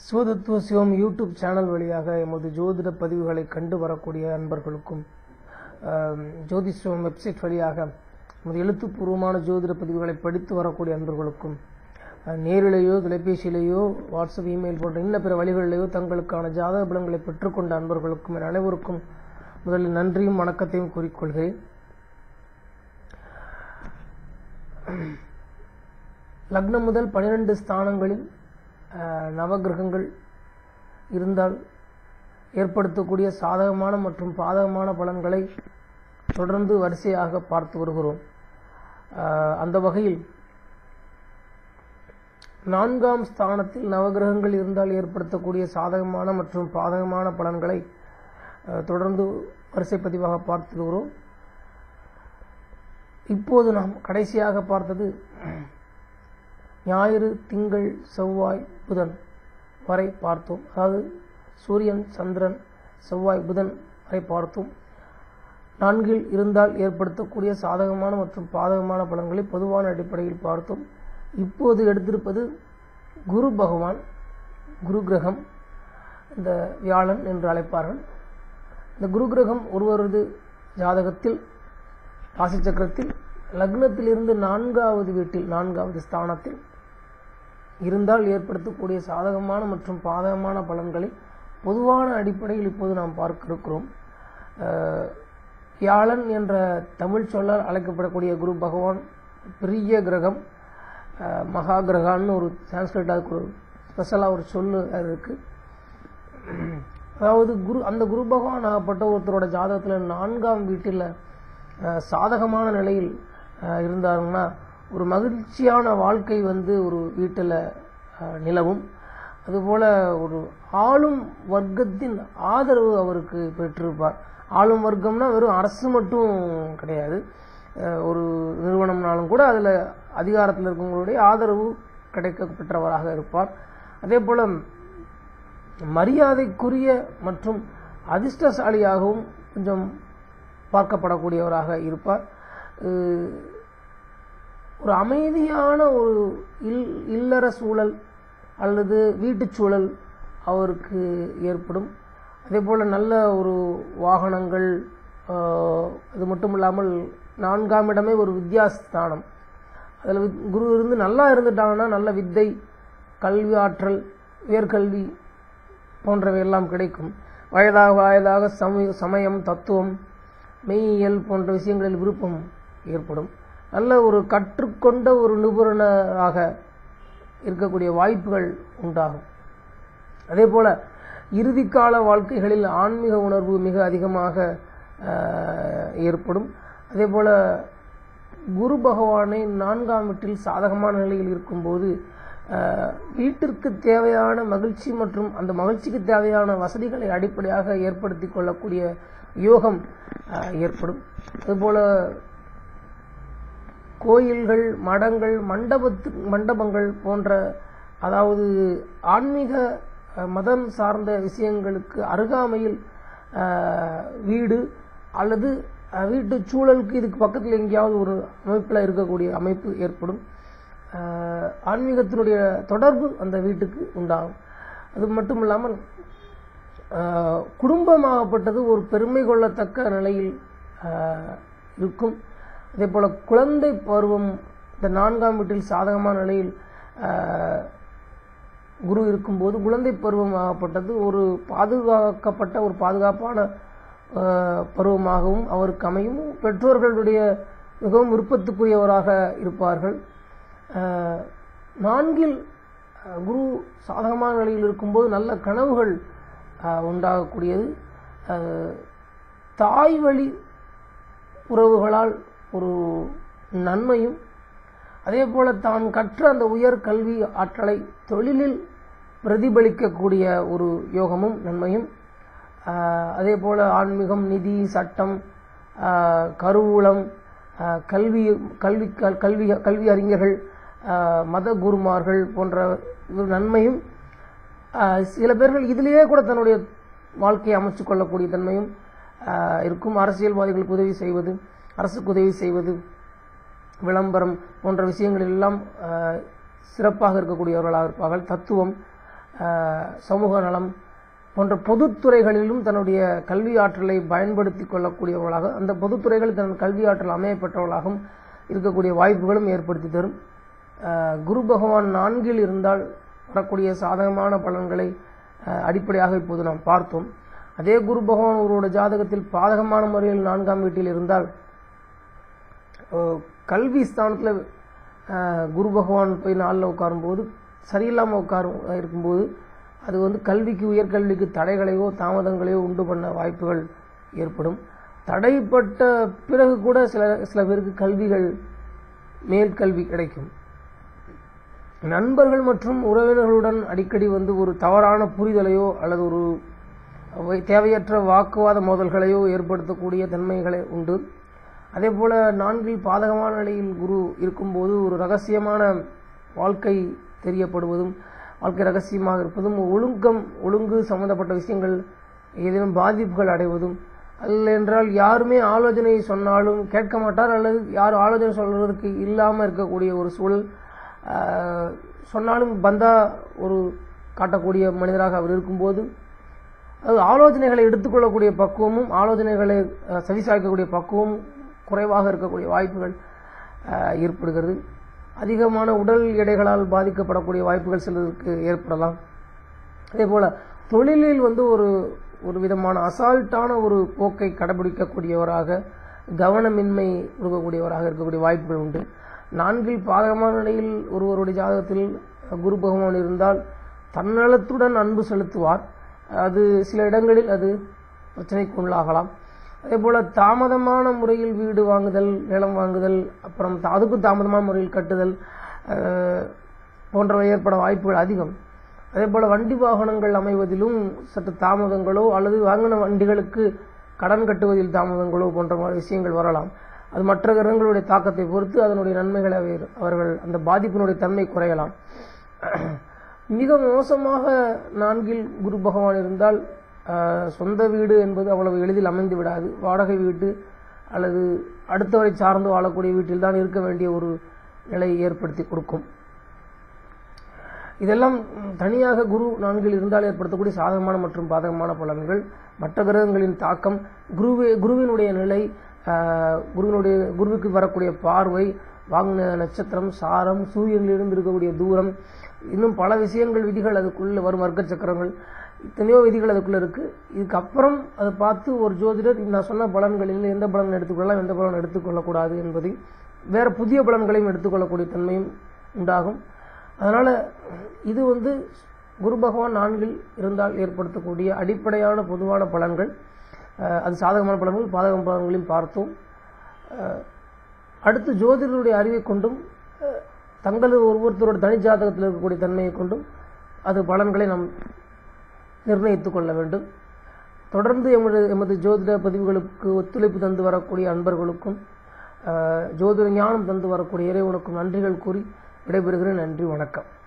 சிவதத்துவ சிவம் YouTube channel வழியாக எமது ஜோதிட பதிவுகளை கண்டு வரக்கூடிய அன்பர்களுக்கும் ஆம், ஜோதி சிவம் வெப்சைட் வழியாக எமது எழுத்துப்பூர்வமான ஜோதிட பதிவுகளை படித்து வரக்கூடிய அன்பர்களுக்கும் அஹ், நேரிலேயோ தொலைபேசியிலேயோ வாட்ஸ்அப் இமெயில் போன்ற இன்ன பிற வழிகளிலேயோ தங்களுக்கான ஜாதக பலன்களை பெற்றுக்கொண்ட அன்பர்களுக்கும் என் அனைவருக்கும் முதலில் நன்றியும் வணக்கத்தையும் கூறிக்கொள்கிறேன் லக்னம் முதல் பன்னிரெண்டு ஸ்தானங்களில் அஹ், நவகிரகங்கள் இருந்தால் ஏற்படுத்தக்கூடிய சாதகமான மற்றும் பாதகமான பலன்களை தொடர்ந்து வரிசையாக பார்த்து வருகிறோம் அஹ், அந்த வகையில் நான்காம் ஸ்தானத்தில் நவகிரகங்கள் இருந்தால் ஏற்படுத்தக்கூடிய சாதகமான மற்றும் பாதகமான பலன்களை அஹ், தொடர்ந்து வரிசை பதிவாக பார்த்து வருகிறோம் இப்போது நாம் கடைசியாக பார்த்தது ஞாயிறு திங்கள் செவ்வாய் புதன் வரை பார்த்தோம் அதாவது சூரியன் சந்திரன் செவ்வாய் புதன் வரை பார்த்தோம் நான்கில் இருந்தால் ஏற்படுத்தக்கூடிய சாதகமான மற்றும் பாதகமான பலன்களை பொதுவான அடிப்படையில் பார்த்தோம் இப்போது எடுத்திருப்பது குரு பகவான் குரு கிரகம் இந்த வியாழன் என்று அழைப்பார்கள் இந்த குரு கிரகம் ஒருவரது ஜாதகத்தில் ராசி சக்கரத்தில் லக்னத்திலிருந்து நான்காவது வீட்டில் நான்காவது ஸ்தானத்தில் இருந்தால் ஏற்படுத்தக்கூடிய சாதகமான மற்றும் பாதகமான பலன்களை பொதுவான அடிப்படையில் இப்போது நாம் பார்க்க இருக்கிறோம் அஹ், வியாழன் என்ற தமிழ் சொல்லால் அழைக்கப்படக்கூடிய குரு பகவான் பெரிய கிரகம் அஹ், மகா கிரகான்னு ஒரு சான்ஸ்கிரிட் அதுக்கு ஒரு ஸ்பெஷலாக ஒரு சொல்லு அது இருக்குது அதாவது குரு அந்த குரு பகவான் ஆகப்பட்ட ஒருத்தரோட ஜாதகத்தில் நான்காம் வீட்டில் அஹ், சாதகமான நிலையில் அஹ், இருந்தாருன்னா ஒரு மகிழ்ச்சியான வாழ்க்கை வந்து ஒரு வீட்டில் அஹ், நிலவும் அதுபோல் ஒரு ஆளும் வர்க்கத்தின் ஆதரவு அவருக்கு பெற்றிருப்பார் ஆளும் வர்க்கம்னா வெறும் அரசு மட்டும் கிடையாது அஹ், ஒரு நிறுவனம்னாலும் கூட அதில் அதிகாரத்தில் இருக்கவங்களுடைய ஆதரவு கிடைக்க பெற்றவராக இருப்பார் அதே போல் மரியாதைக்குரிய மற்றும் அதிர்ஷ்டசாலியாகவும் கொஞ்சம் பார்க்கப்படக்கூடியவராக இருப்பார் அஹ் ஒரு அமைதியான ஒரு இல் இல்லற சூழல் அல்லது வீட்டுச் சூழல் அவருக்கு ஏற்படும் அதே போல் நல்ல ஒரு வாகனங்கள் ஆஹ், அது மட்டும் இல்லாமல் நான்காம் இடமே ஒரு வித்யாஸ்தானம் அதில் குரு இருந்து நல்லா இருந்துட்டாங்கன்னா நல்ல வித்தை கல்வி ஆற்றல் உயர்கல்வி போன்றவை எல்லாம் கிடைக்கும் வயதாக வயதாக சமய சமயம் தத்துவம் மெய்யியல் போன்ற விஷயங்களில் விருப்பம் ஏற்படும் நல்ல ஒரு கற்றுக்கொண்ட ஒரு நிபுணராக இருக்கக்கூடிய வாய்ப்புகள் உண்டாகும் அதே போல இறுதிக்கால வாழ்க்கைகளில் ஆன்மீக உணர்வு மிக அதிகமாக ஆஹ், ஏற்படும் அதே போல குரு பகவானை நான்காம் வீட்டில் சாதகமான நிலையில் இருக்கும்போது ஆஹ், வீட்டிற்கு தேவையான மகிழ்ச்சி மற்றும் அந்த மகிழ்ச்சிக்கு தேவையான வசதிகளை அடிப்படையாக ஏற்படுத்தி கொள்ளக்கூடிய யோகம் ஆஹ், ஏற்படும் அதுபோல கோயில்கள் மடங்கள் மண்டபத்து மண்டபங்கள் போன்ற அதாவது ஆன்மீக அஹ், மதம் சார்ந்த விஷயங்களுக்கு அருகாமையில் அஹ், வீடு அல்லது அஹ், வீட்டு சூழலுக்கு இதுக்கு பக்கத்தில் எங்கேயாவது ஒரு அமைப்பில் இருக்கக்கூடிய அமைப்பு ஏற்படும் அஹ், ஆன்மீகத்தினுடைய தொடர்பு அந்த வீட்டுக்கு உண்டாகும் அது மட்டும் இல்லாமல் ஆஹ் குடும்பமாகப்பட்டது ஒரு பெருமை கொள்ளத்தக்க நிலையில் ஆஹ் இருக்கும் அதே போல் குழந்தை பருவம் இந்த நான்காம் வீட்டில் சாதகமான நிலையில் ஆஹ் குரு இருக்கும்போது குழந்தை பருவம் ஆகப்பட்டது ஒரு பாதுகாக்கப்பட்ட ஒரு பாதுகாப்பான ஆஹ் பருவமாகவும் அவருக்கு அமையும் பெற்றோர்களுடைய மிகவும் விருப்பத்துக்குரியவராக இருப்பார்கள் ஆஹ் நான்கில் ஆஹ் குரு சாதகமான நிலையில் இருக்கும்போது நல்ல கனவுகள் ஆஹ் உண்டாகக்கூடியது ஆஹ் தாய் வழி உறவுகளால் ஒரு நன்மையும் அதே போல தான் கற்ற அந்த உயர் கல்வி ஆற்றலை தொழிலில் பிரதிபலிக்கக்கூடிய ஒரு யோகமும் நன்மையும் ஆஹ் அதே போல ஆன்மீகம் நிதி சட்டம் ஆஹ் கருவூலம் ஆஹ் கல்வி கல்வி கல்- கல்வி கல்வி அறிஞர்கள் ஆஹ் மத குருமார்கள் போன்ற ஒரு நன்மையும் ஆஹ் சில பேர்கள் இதிலேயே கூட தன்னுடைய வாழ்க்கையை அமைச்சுக் கொள்ளக்கூடிய தன்மையும் ஆஹ் இருக்கும் அரசியல்வாதிகளுக்கு உதவி செய்வது அரசுக்கு உதவி செய்வது விளம்பரம் போன்ற விஷயங்கள் எல்லாம் ஆஹ் சிறப்பாக இருக்கக்கூடியவர்களாக இருப்பார்கள் தத்துவம் அஹ், சமூக நலம் போன்ற பொதுத்துறைகளிலும் தன்னுடைய கல்வி ஆற்றலை பயன்படுத்தி கொள்ளக்கூடியவர்களாக அந்த பொதுத்துறைகள் தன் கல்வி ஆற்றல் அமையப்பட்டவர்களாகவும் இருக்கக்கூடிய வாய்ப்புகளும் ஏற்படுத்தி தரும் அஹ், குரு பகவான் நான்கில் இருந்தால் வரக்கூடிய சாதகமான பலன்களை அஹ், அடிப்படையாக இப்போது நாம் பார்த்தோம் அதே குரு பகவான் ஒருவருடைய ஜாதகத்தில் பாதகமான முறையில் நான்காம் வீட்டில் இருந்தால் அஹ், கல்வி ஸ்தானத்தில் குரு பகவான் போய் நாளில் உட்காரும்போது சரியில்லாமல் உட்காரும் இருக்கும்போது அது வந்து கல்விக்கு உயர்கல்விக்கு தடைகளையோ தாமதங்களையோ உண்டு பண்ண வாய்ப்புகள் ஏற்படும் தடைப்பட்ட பிறகு கூட சில சில பேருக்கு கல்விகள் மேல்கல்வி கிடைக்கும் நண்பர்கள் மற்றும் உறவினர்களுடன் அடிக்கடி வந்து ஒரு தவறான புரிதலையோ அல்லது ஒரு வை- தேவையற்ற வாக்குவாத மோதல்களையோ ஏற்படுத்தக்கூடிய தன்மைகளை உண்டு அதே போல நான்கில் பாதகமான நிலையில் குரு இருக்கும்போது ஒரு ரகசியமான வாழ்க்கை தெரியப்படுவதும் வாழ்க்கை ரகசியமாக இருப்பதும் ஒழுக்கம் ஒழுங்கு சம்பந்தப்பட்ட விஷயங்கள் ஏதேனும் பாதிப்புகள் அடைவதும் அல்ல என்றால் யாருமே ஆலோசனை சொன்னாலும் கேட்க மாட்டார் அல்லது யார் ஆலோசனை சொல்வதற்கு இல்லாமல் இருக்கக்கூடிய ஒரு சூழல் ஆஹ், சொன்னாலும் பந்தா ஒரு காட்டக்கூடிய மனிதராக அவர் இருக்கும்போது அது ஆலோசனைகளை எடுத்துக்கொள்ளக்கூடிய பக்குவமும் ஆலோசனைகளை அஹ், செவிசாய்க்கக்கூடிய பக்குவமும் குறைவாக இருக்கக்கூடிய வாய்ப்புகள் அஹ், ஏற்படுகிறது அதிகமான உடல் எடைகளால் பாதிக்கப்படக்கூடிய வாய்ப்புகள் சிலருக்கு ஏற்படலாம் அதே போல தொழிலில் வந்து ஒரு ஒரு விதமான அசால்ட்டான ஒரு போக்கை கடைபிடிக்கக்கூடியவராக கவனமின்மை இருக்கக்கூடியவராக இருக்கக்கூடிய வாய்ப்புகள் உண்டு நான்கில் பாதகமான நிலையில் ஒருவருடைய ஜாதகத்தில் குரு பகவான் இருந்தால் தன்னலத்துடன் அன்பு செலுத்துவார் அது சில இடங்களில் அது பிரச்சனைக்கு உள்ளாகலாம் அதே போல தாமதமான முறையில் வீடு வாங்குதல் நிலம் வாங்குதல் அப்புறம் தா- அதுக்கும் தாமதமான முறையில் கட்டுதல் அஹ், போன்றவை ஏற்பட வாய்ப்புகள் அதிகம் அதே போல வண்டி வாகனங்கள் அமைவதிலும் சற்று தாமதங்களோ அல்லது வாங்கின வண்டிகளுக்கு கடன் கட்டுவதில் தாமதங்களோ போன்ற மாதிரி விஷயங்கள் வரலாம் அது மற்ற கிரகங்களுடைய தாக்கத்தை பொறுத்து அதனுடைய நன்மைகளை அவர்- அவர்கள் அந்த பாதிப்பினுடைய தன்மை குறையலாம் மிக மோசமாக நான்கில் குரு பகவான் இருந்தால் ஆஹ், சொந்த வீடு என்பது அவ்வளவு எளிதில் அமைந்து விடாது வாடகை வீட்டு அல்லது அடுத்தவரை சார்ந்து வாழக்கூடிய வீட்டில் தான் இருக்க வேண்டிய ஒரு நிலையை ஏற்படுத்தி கொடுக்கும் இதெல்லாம் ம், தனியாக குரு நான்கில் இருந்தால் ஏற்படுத்தக்கூடிய சாதகமான மற்றும் பாதகமான பலன்கள் மற்ற கிரகங்களின் தாக்கம் குருவே குருவினுடைய நிலை ஆஹ், குருவினுடைய குருவுக்கு வரக்கூடிய பார்வை வாங்கின நட்சத்திரம் சாரம் சூரியனிலிருந்து இருக்கக்கூடிய தூரம் இன்னும் பல விஷயங்கள் விதிகள் அதுக்குள்ள வரும் வர்க்க சக்கரங்கள் எத்தனையோ விதிகள் அதுக்குள்ள இருக்கு இதுக்கப்புறம் அதை பார்த்து ஒரு ஜோதிடர் நான் சொன்ன பலன்களில் எந்த பலன் எடுத்துக்கொள்ளலாம் எந்த பலன் எடுத்துக்கொள்ளக்கூடாது என்பதை வேற புதிய பலன்களையும் எடுத்துக்கொள்ளக்கூடிய தன்மையும் உண்டாகும் அதனால இது வந்து குரு பகவான் நான்கில் இருந்தால் ஏற்படுத்தக்கூடிய அடிப்படையான பொதுவான பலன்கள் அஹ், அது சாதகமான பலன்கள் பாதக பலன்களையும் பார்த்தோம் அஹ், அடுத்து ஜோதிடருடைய அறிவை கொண்டும் அஹ், தங்களது ஒவ்வொருத்தரோட தனி ஜாதகத்தில் இருக்கக்கூடிய தன்மையை கொண்டும் அது பலன்களை நாம் நிர்ணயித்துக் கொள்ள வேண்டும் தொடர்ந்து எமது எமது ஜோதிட பதிவுகளுக்கு ஒத்துழைப்பு தந்து வரக்கூடிய அன்பர்களுக்கும் அஹ், ஜோதிட ஞானம் தந்து வரக்கூடிய இறைவனுக்கும் நன்றிகள் கூறி விடைபெறுகிறேன் நன்றி வணக்கம்